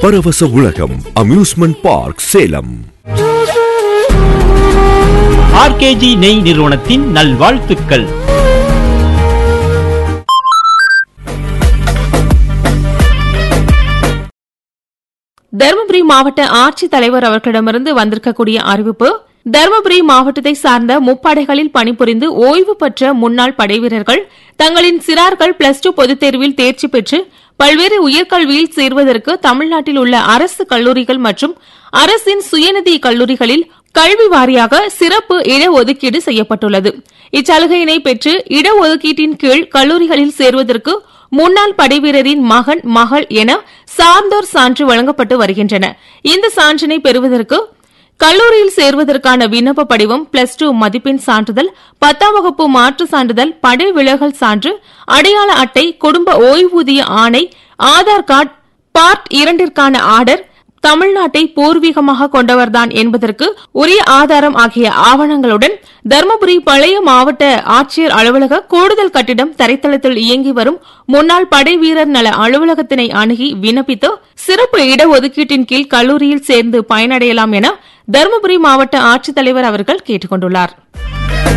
பரவச உலகம் amusement park Salem RKG நெய் நிறுவனத்தின் நல்வாழ்த்துக்கள் தருமபுரி மாவட்ட ஆட்சித் தலைவர் அவர்களிடமிருந்து வந்திருக்கக்கூடிய அறிவிப்பு தருமபுரி மாவட்டத்தை சார்ந்த முப்படைகளில் பணிபுரிந்து ஓய்வு பெற்ற முன்னாள் படைவீரர்கள் தங்களின் சிறார்கள் பிளஸ் டூ பொதுத் தேர்வில் தேர்ச்சி பெற்று பல்வேறு உயர்கல்வியில் சேர்வதற்கு தமிழ்நாட்டில் உள்ள அரசு கல்லூரிகள் மற்றும் அரசின் சுயநிதி கல்லூரிகளில் கல்வி வாரியாக சிறப்பு இடஒதுக்கீடு செய்யப்பட்டுள்ளது இச்சலுகையினை பெற்று இடஒதுக்கீட்டின் கீழ் கல்லூரிகளில் சேர்வதற்கு முன்னாள் படைவீரரின் மகன் மகள் என சார்ந்தோர் சான்று வழங்கப்பட்டு வருகின்றன இந்த சான்றினை பெறுவதற்கு கல்லூரியில் சேர்வதற்கான விண்ணப்ப படிவம் பிளஸ் டூ மதிப்பெண் சான்றிதழ் பத்தாம் வகுப்பு மாற்று சான்றிதழ் படை விலகல் சான்று அடையாள அட்டை குடும்ப ஓய்வூதிய ஆணை ஆதார் கார்டு பார்ட் இரண்டிற்கான ஆர்டர் தமிழ்நாட்டை பூர்வீகமாக கொண்டவர்தான் என்பதற்கு உரிய ஆதாரம் ஆகிய ஆவணங்களுடன் தருமபுரி பழைய மாவட்ட ஆட்சியர் அலுவலக கூடுதல் கட்டிடம் தரைத்தளத்தில் இயங்கி வரும் முன்னாள் படை வீரர் நல அலுவலகத்தினை அணுகி விண்ணப்பித்து சிறப்பு இடஒதுக்கீட்டின் கீழ் கல்லூரியில் சேர்ந்து பயனடையலாம் என தருமபுரி மாவட்ட ஆட்சித்தலைவர் அவர்கள் கேட்டுக் கொண்டுள்ளார்